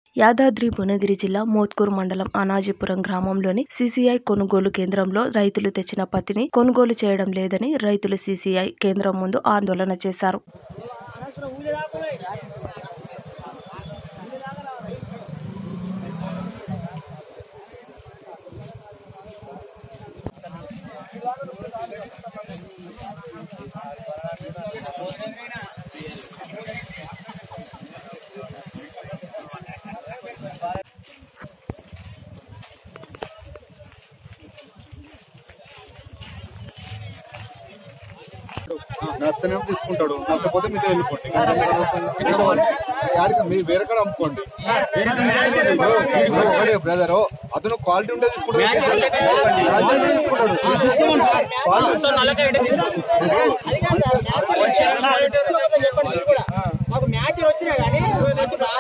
యాదాద్రి భువనగిరి జిల్లా మోత్కూరు మండలం అనాజీపురం గ్రామంలోని సీసీఐ కొనుగోలు కేంద్రంలో రైతులు తెచ్చిన పత్తిని కొనుగోలు చేయడం లేదని రైతులు సీసీఐ కేంద్రం ముందు ఆందోళన చేశారు నచ్చనే తీసుకుంటాడు నచ్చకపోతే మీతో వెళ్ళిపోండి యాడికి మీరు వేరే కాడ అమ్ముకోండి ఒకటే బ్రదర్ అతను క్వాలిటీ ఉంటే తీసుకుంటాడు క్వాలిటీ ఉంటే తీసుకుంటాడు క్వాలిటీ మాకు మ్యాచ్ వచ్చినా కానీ